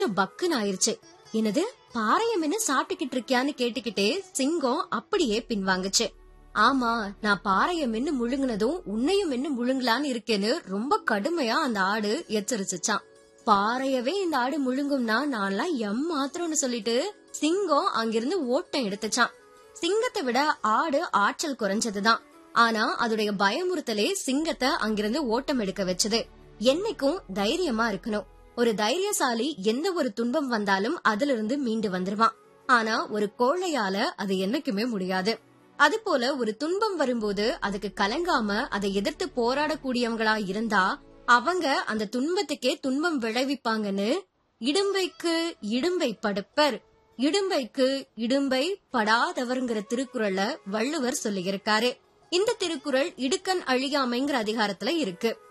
பக்குன்னு ஆயிருச்சு என்னது பாறைய மென்னு சாப்பிட்டுக்கிட்டு இருக்கியான்னு கேட்டுக்கிட்டே சிங்கம் அப்படியே பின்வாங்குச்சு ஆமா நான் பாறைய மென்னு முழுங்குனதும் உன்னையும் மென்னு முழுங்கலான்னு இருக்கேன்னு ரொம்ப கடுமையா அந்த ஆடு எச்சரிச்சுச்சான் பாறையவே இந்த ஆடு முழுங்கும்னா நான்லாம் எம் மாத்திரம்னு சொல்லிட்டு சிங்கம் அங்கிருந்து ஓட்டம் எடுத்துச்சான் சிங்கத்தை விட ஆடு ஆற்றல் குறைஞ்சதுதான் ஆனா அதோடைய பயமுறுத்தலே சிங்கத்தை அங்கிருந்து ஓட்டம் எடுக்க வச்சது என்னைக்கும் தைரியமா இருக்கணும் ஒரு தைரியசாலி எந்த ஒரு துன்பம் வந்தாலும் அதுல இருந்து மீண்டு வந்துருவான் ஆனா ஒரு கோழையால அது என்னைக்குமே முடியாது அது போல ஒரு துன்பம் வரும்போது அதுக்கு கலங்காம அதை எதிர்த்து போராடக்கூடியவங்களா இருந்தா அவங்க அந்த துன்பத்துக்கே துன்பம் விளைவிப்பாங்கன்னு இடும்பைக்கு இடும்பை படுப்பர் இடும்பைக்கு இடும்பை படாதவர்ங்கிற திருக்குறள வள்ளுவர் சொல்லியிருக்காரு இந்த திருக்குறள் இடுக்கண் அழியாமைங்கிற அதிகாரத்துல இருக்கு